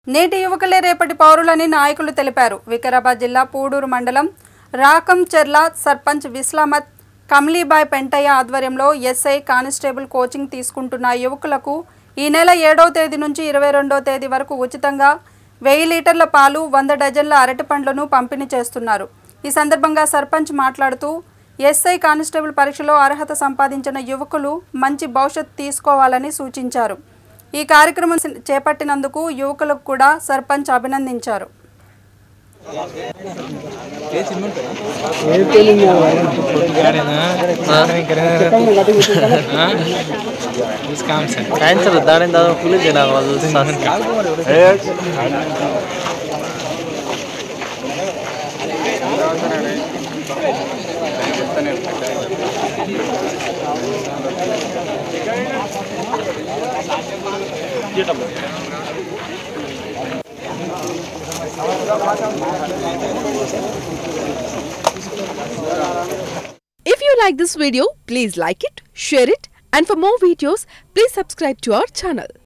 నేటి యువకులే రేపటి పౌరులని నాయకులు తెలిపారు వికారాబాద్ జిల్లా పూడూరు మండలం రాకం చెర్ల సర్పంచ్ విస్లామత్ కమ్లీబాయ్ పెంటయ్య ఆధ్వర్యంలో ఎస్ఐ కానిస్టేబుల్ కోచింగ్ తీసుకుంటున్న యువకులకు ఈ నెల ఏడవ తేదీ నుంచి ఇరవై రెండవ తేదీ వరకు ఉచితంగా వెయ్యి లీటర్ల పాలు వంద డజన్ల అరటి పండ్లను పంపిణీ చేస్తున్నారు ఈ సందర్భంగా సర్పంచ్ మాట్లాడుతూ ఎస్ఐ కానిస్టేబుల్ పరీక్షలో అర్హత సంపాదించిన యువకులు మంచి భవిష్యత్తు తీసుకోవాలని సూచించారు ఈ కార్యక్రమం చేపట్టినందుకు యువకులకు కూడా సర్పంచ్ అభినందించారు काय सर दाणे दादा फुले देना आवाज If you like this video, please like it, share it, and for more videos, please subscribe to our channel.